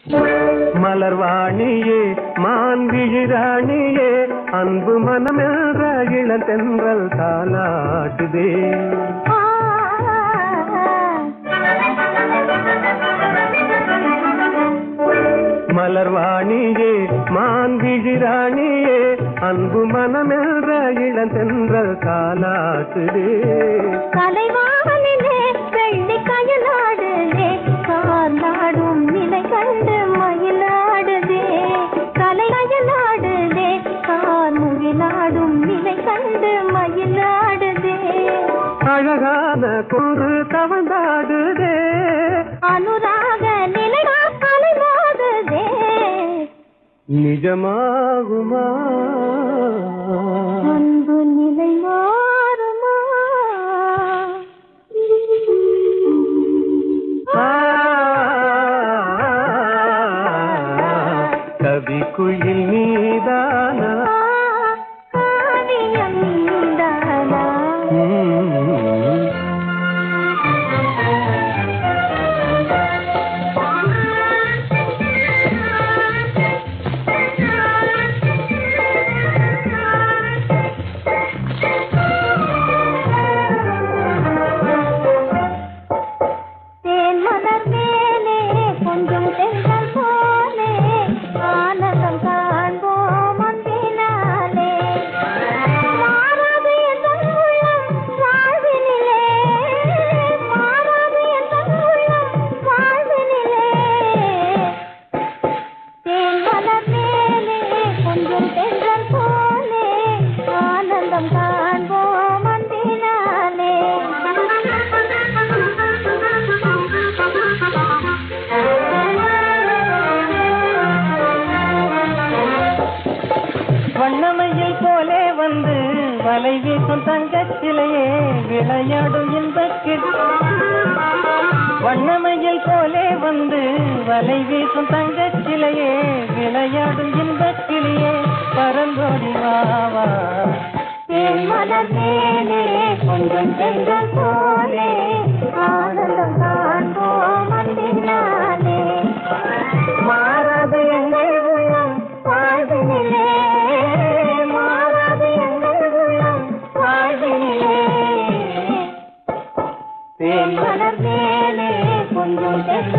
மலர்வாணியே மான்விழிராணியே அன்பு மனமென்ற இளந்தென்றல் தாலாட்டுதே மலர்வாணியே மான்விழிராணியே அன்பு மனமென்ற இளந்தென்றல் தாலாட்டுதே கலைவானிலே வெள்ளி கயலாடுதே கார்நாடும் நிலை கண்டு மயிலாடுதே கலை கயலாடுதே கார் முகிலாடும் நிலை கண்டு மயிலாடுதே அழகான குறு தவந்தாடுதே அனுராக நிலை அலைமோதுதே நிஜமாகுமா அன்பு நிலை மாறுமா ஆ, கவி குயில் நீதானா காவியம் தானா ம். தேன் மலர் மேலே கொஞ்சம் தென்றல் போலே ஆனந்தம் காண்போம் அன்பினாலே மாறாது என் உள்ளம் வாழ்வினிலே மாறாது என் உள்ளம் வாழ்வினிலே தேன் மலர் மேலே கொஞ்சம் தென்றல் போலே ஆனந்தம் காண்போம் அன்பினாலே வண்ணமையில் போலே வந்து வலை வீசும் தங்கச்சிலையே விளையாடும் இன்பத்தில் வண்ணமையில் போலே வந்து வலை வீசும் தங்கச்சிலையே விளையாடும் இன்பக்கிளியே பரந்தோடி வாவா தேன் மலர் மேலே கொஞ்சம் தென்றல் போலே ஆனந்தம் காண்போம் அன்பினாலே மாறாது எங்கள் உள்ளம் வாழ்வினிலே மாறாது எங்கள் உள்ளம் வாழ்வினிலே தேன் மலர் மேலே கொஞ்சம் தென்றல்